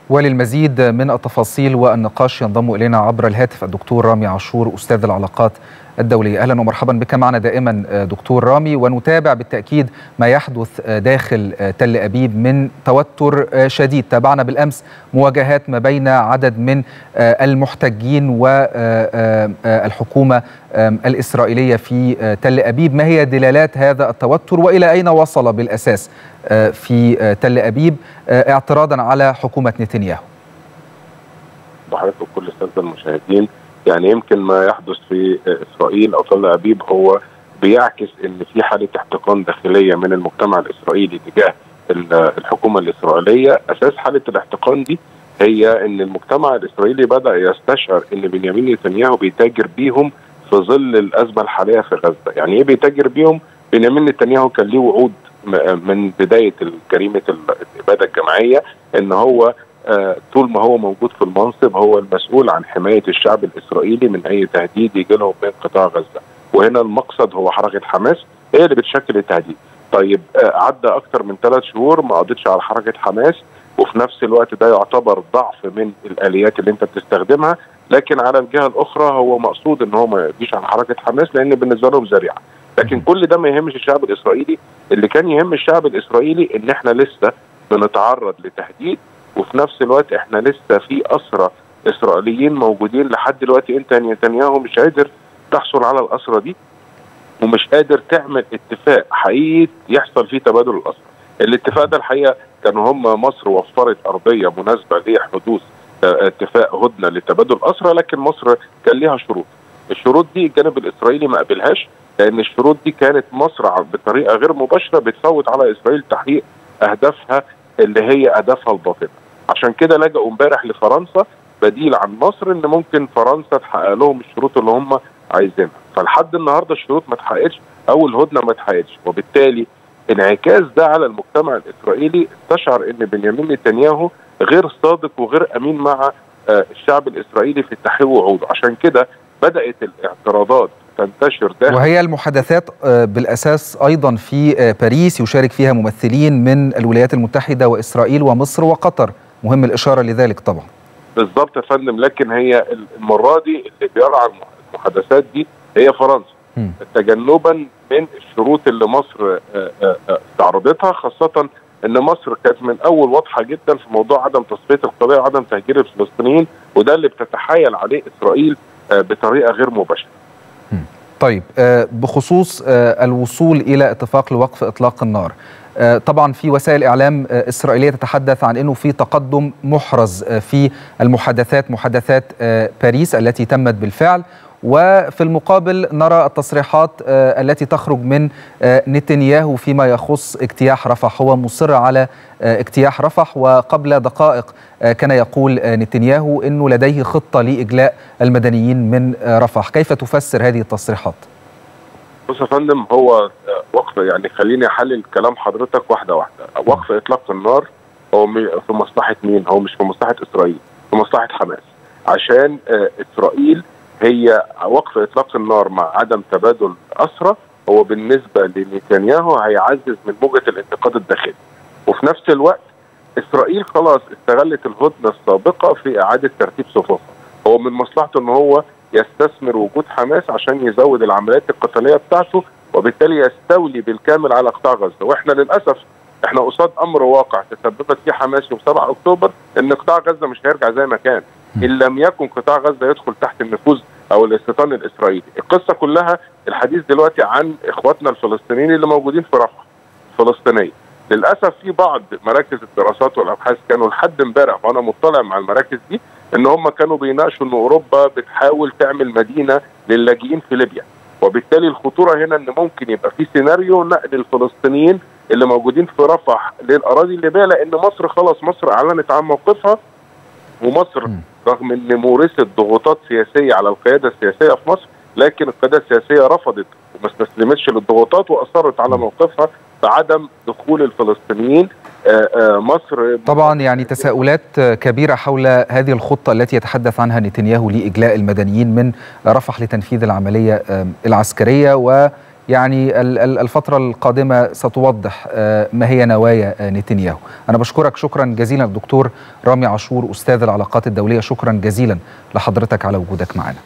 وللمزيد من التفاصيل والنقاش ينضم الينا عبر الهاتف الدكتور رامي عاشور استاذ العلاقات الدوليه اهلا ومرحبا بك معنا دائما دكتور رامي ونتابع بالتاكيد ما يحدث داخل تل ابيب من توتر شديد تابعنا بالامس مواجهات ما بين عدد من المحتجين والحكومه الاسرائيليه في تل ابيب ما هي دلالات هذا التوتر والى اين وصل بالاساس في تل ابيب اعتراضا على حكومه نتنياهو بحضرتك وكل الساده المشاهدين يعني يمكن ما يحدث في اسرائيل او تل ابيب هو بيعكس ان في حاله احتقان داخليه من المجتمع الاسرائيلي تجاه الحكومه الاسرائيليه اساس حاله الاحتقان دي هي ان المجتمع الاسرائيلي بدا يستشعر ان بنيامين نتنياهو بيتاجر بيهم في ظل الازمه الحاليه في غزه يعني ايه بيتاجر بيهم بنيامين نتنياهو كان ليه وعود من بدايه جريمه الاباده الجماعيه ان هو آه طول ما هو موجود في المنصب هو المسؤول عن حمايه الشعب الاسرائيلي من اي تهديد يجي لهم من قطاع غزه وهنا المقصد هو حركه حماس هي اللي بتشكل التهديد طيب آه عدى اكثر من ثلاث شهور ما قضتش على حركه حماس وفي نفس الوقت ده يعتبر ضعف من الاليات اللي انت بتستخدمها لكن على الجهه الاخرى هو مقصود ان هو ما يجيش على حركه حماس لان بالنسبه لهم ذريعه لكن كل ده ما يهمش الشعب الاسرائيلي اللي كان يهم الشعب الاسرائيلي ان احنا لسه بنتعرض لتهديد وفي نفس الوقت احنا لسه في اسرى اسرائيليين موجودين لحد دلوقتي انت نتنياهو مش قادر تحصل على الاسرى دي ومش قادر تعمل اتفاق حقيقي يحصل فيه تبادل الاسرى. الاتفاق ده الحقيقه كانوا هم مصر وفرت ارضيه مناسبه لحدوث اتفاق هدنه لتبادل الاسرى لكن مصر كان ليها شروط. الشروط دي الجانب الاسرائيلي ما قبلهاش لان الشروط دي كانت مصر بطريقه غير مباشره بتفوت على اسرائيل تحقيق اهدافها اللي هي اهدافها الباطنه عشان كده لجأوا امبارح لفرنسا بديل عن مصر ان ممكن فرنسا تحقق لهم الشروط اللي هم عايزينها فلحد النهارده الشروط ما اتحققتش او الهدنه ما اتحققتش وبالتالي انعكاس ده على المجتمع الاسرائيلي استشعر ان بنيامين نتنياهو غير صادق وغير امين مع الشعب الاسرائيلي في تحقيق وعوده عشان كده بدات الاعتراضات تنتشر داخل وهي المحادثات بالاساس ايضا في باريس يشارك فيها ممثلين من الولايات المتحده واسرائيل ومصر وقطر مهم الاشاره لذلك طبعا بالضبط يا فندم لكن هي المره دي اللي بيرعى المحادثات دي هي فرنسا م. تجنبا من الشروط اللي مصر استعرضتها خاصه ان مصر كانت من اول واضحه جدا في موضوع عدم تصفيه القضيه وعدم تهجير الفلسطينيين وده اللي بتتحايل عليه اسرائيل بطريقه غير مباشره طيب بخصوص الوصول الى اتفاق لوقف اطلاق النار طبعا في وسائل اعلام اسرائيليه تتحدث عن انه في تقدم محرز في المحادثات محادثات باريس التي تمت بالفعل وفي المقابل نرى التصريحات التي تخرج من نتنياهو فيما يخص اجتياح رفح هو مصر على اجتياح رفح وقبل دقائق كان يقول نتنياهو انه لديه خطه لاجلاء المدنيين من رفح كيف تفسر هذه التصريحات بص يا فندم هو وقف يعني خليني احلل كلام حضرتك واحده واحده وقف اطلاق النار هو في مصلحه مين هو مش في مصلحه اسرائيل في مصلحه حماس عشان اسرائيل هي وقف اطلاق النار مع عدم تبادل اسرى هو بالنسبه لنتنياهو هيعزز من موجه الانتقاد الداخلي وفي نفس الوقت اسرائيل خلاص استغلت الهدنه السابقه في اعاده ترتيب صفوفها هو من مصلحته ان هو يستثمر وجود حماس عشان يزود العمليات القتاليه بتاعته وبالتالي يستولي بالكامل على قطاع غزه واحنا للاسف احنا قصاد امر واقع تسببت فيه حماس يوم 7 اكتوبر ان قطاع غزه مش هيرجع زي ما كان ان لم يكن قطاع غزه يدخل تحت النفوذ او الاستيطان الاسرائيلي القصه كلها الحديث دلوقتي عن اخواتنا الفلسطينيين اللي موجودين في رفح الفلسطينيه للاسف في بعض مراكز الدراسات والابحاث كانوا لحد امبارح وانا مطلع مع المراكز دي ان هم كانوا بيناقشوا ان اوروبا بتحاول تعمل مدينه للاجئين في ليبيا وبالتالي الخطوره هنا ان ممكن يبقى في سيناريو نقل الفلسطينيين اللي موجودين في رفح للاراضي الليبيه لان مصر خلاص مصر اعلنت عن موقفها ومصر رغم ان مورست ضغوطات سياسيه على القياده السياسيه في مصر لكن القياده السياسيه رفضت وما استسلمتش للضغوطات واصرت على موقفها بعدم دخول الفلسطينيين مصر طبعا يعني تساؤلات كبيره حول هذه الخطه التي يتحدث عنها نتنياهو لاجلاء المدنيين من رفح لتنفيذ العمليه العسكريه و يعني الفترة القادمة ستوضح ما هي نوايا نتنياهو أنا بشكرك شكرا جزيلا الدكتور رامي عاشور أستاذ العلاقات الدولية شكرا جزيلا لحضرتك على وجودك معنا